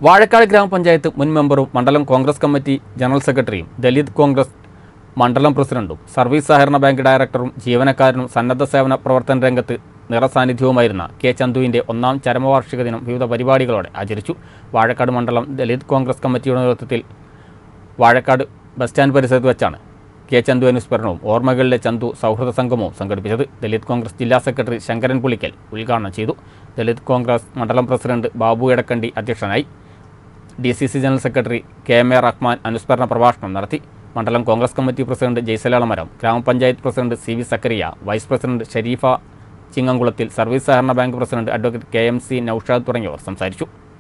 വാഴക്കാട് ഗ്രാമപഞ്ചായത്ത് മുൻ മെമ്പറും മണ്ഡലം കോൺഗ്രസ് കമ്മിറ്റി ജനറൽ സെക്രട്ടറിയും ദലിത് കോൺഗ്രസ് മണ്ഡലം പ്രസിഡന്റും സർവീസ് സഹകരണ ബാങ്ക് ഡയറക്ടറും ജീവനക്കാരനും സന്നദ്ധ സേവന പ്രവർത്തന രംഗത്ത് നിറസാന്നിധ്യവുമായിരുന്ന കെ ചന്തുവിൻ്റെ ഒന്നാം ചരമവാർഷിക ദിനം വിവിധ പരിപാടികളോടെ ആചരിച്ചു വാഴക്കാട് മണ്ഡലം ദലിത് കോൺഗ്രസ് കമ്മിറ്റിയുടെ നേതൃത്വത്തിൽ വാഴക്കാട് ബസ് സ്റ്റാൻഡ് പരിസരത്ത് വെച്ചാണ് കെ ചന്തു അനുസ്മരണവും ഓർമ്മകളിലെ ചന്തു സൗഹൃദ സംഗമവും സംഘടിപ്പിച്ചത് ദലിത് കോൺഗ്രസ് ജില്ലാ സെക്രട്ടറി ശങ്കരൻ പുളിക്കൽ ഉദ്ഘാടനം ചെയ്തു ദലിത് കോൺഗ്രസ് മണ്ഡലം പ്രസിഡന്റ് ബാബു എടക്കണ്ടി അധ്യക്ഷനായി D C C general secretary K M A Rahman അനുസ്മരണ പ്രഭാഷണം നടത്തി മണ്ഡലം കോൺഗ്രസ് കമ്മിറ്റി പ്രസിഡന്റ് ജയ്സലാളമരം ഗ്രാമപഞ്ചായത്ത് president C V Zakariya vice president Sharifa ചിങ്ങംകുളത്തിൽ സർവീസ് സഹകരണ bank president advocate K M C Naushad തുടങ്ങിയവർ സംസാരിച്ചു